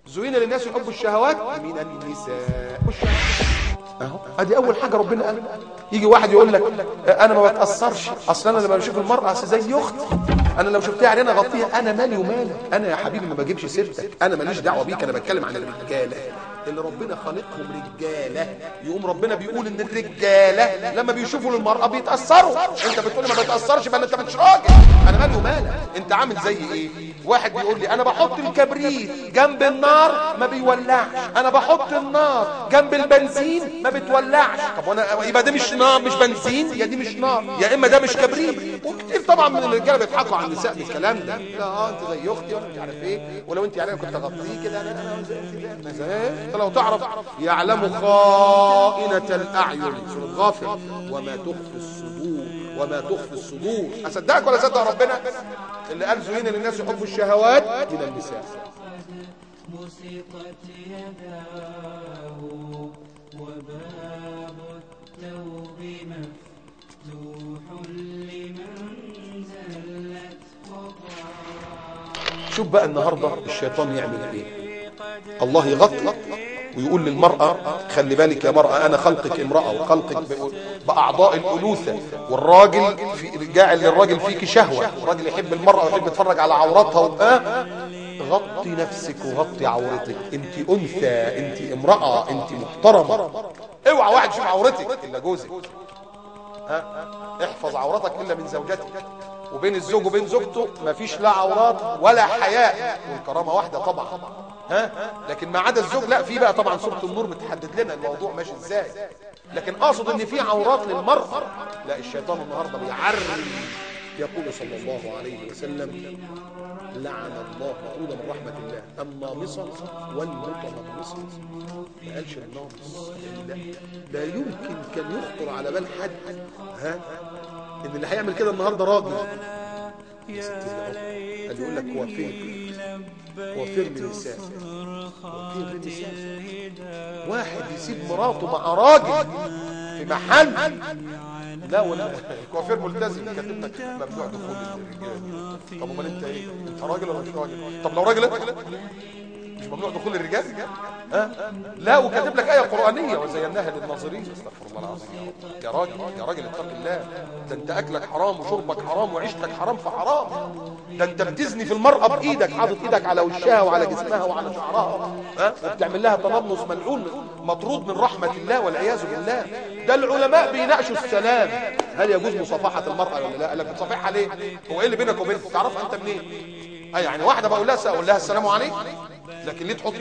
زين للناس حب الشهوات من النساء والشهوات اهو ادي اول حاجه ربنا قال يجي واحد يقول لك انا ما بتاثرش اصل انا لما بشوف المراه أصل زي اختي انا لو شفتها عينينا اغطيها انا مالي ومالك انا يا حبيبي ما بجيبش سيرتك انا ماليش دعوه بيك انا بتكلم عن الرجاله اللي ربنا خالقهم رجاله يقوم ربنا بيقول ان الرجاله لما بيشوفوا المراه بيتاثروا انت بتقول لي ما بتاثرش بقى انت مش راجل انا مالي ومالك انت عامل زي ايه واحد بيقول لي انا بحط الكبريت جنب النار ما بيولعش انا بحط النار جنب البنزين ما بتولعش طب وانا يبقى ده مش نار مش بنزين يا دي مش نار يا اما ده مش كبريت وكتير طبعا من الرجاله بيضحكوا على النساء بالكلام ده لا اه انت زي اختي وانا مش عارف ايه ولو انت يعني كنت اغطيه كده انا انا زي زي انت لو تعرف يعلم خائنة الاعين سورة غافر وما تخفي الصدور وما تخفي الصدور اصدقك ولا اصدق ربنا اللي قال زين للناس حب الشهوات من النساء بسطت يداه وباب التوب مفتوح لمن زلت خطاه شوف بقى النهاردة الشيطان يعمل ايه الله يغطي ويقول للمرأة خلي بالك يا مرأة أنا خلقك امرأة وخلقك ب- بأعضاء الأنوثة والراجل في جاعل للراجل فيك شهوة الراجل يحب المرأة ويحب يتفرج على عوراتها و... آه؟ غطي نفسك وغطي عورتك انت أنثى انت امرأة انت محترمة اوعى واحد يشوف عورتك إلا جوزك ها احفظ عورتك الا من زوجتك وبين الزوج وبين زوجته مفيش لا عورات ولا حياء والكرامه واحده طبعا ها لكن ما عدا الزوج لا في بقى طبعا سوره النور بتحدد لنا الموضوع ماشي ازاي لكن اقصد ان في عورات للمراه لا الشيطان النهارده بيعري يقول صلى الله عليه وسلم لعن الله مطرود من رحمه الله النامصه والمتنمصه ما قالش النامص لا, لا يمكن كان يخطر على بال حد ها ان اللي هيعمل كده النهارده راجل يا ستي يا رب قال يقول لك هو فين هو فين من النساء هو فين من النساء واحد يسيب مراته مع راجل في محل لا ولا الكوافير ملتزم كاتب لك ممنوع دخول الرجال طب امال انت ايه انت راجل ولا مش راجل طب لو راجل مش ممنوع دخول الرجال ها لا وكاتب لك ايه قرانيه وزيناها للناظرين استغفر الله العظيم يا رب. يا راجل يا راجل اتق الله ده انت اكلك حرام وشربك حرام وعيشتك حرام في حرام ده انت بتزني في المراه بايدك حاطط ايدك على وشها وعلى جسمها وعلى شعرها ها وبتعمل لها تنمص ملعون مطرود من رحمه الله والعياذ بالله ده العلماء بيناقشوا السلام هل يجوز مصافحه المراه ولا لا قال لك بتصافحها ليه هو ايه اللي بينك وبينها تعرفها انت منين اي يعني واحده بقول لها اقول لها السلام عليكم لكن ليه تحط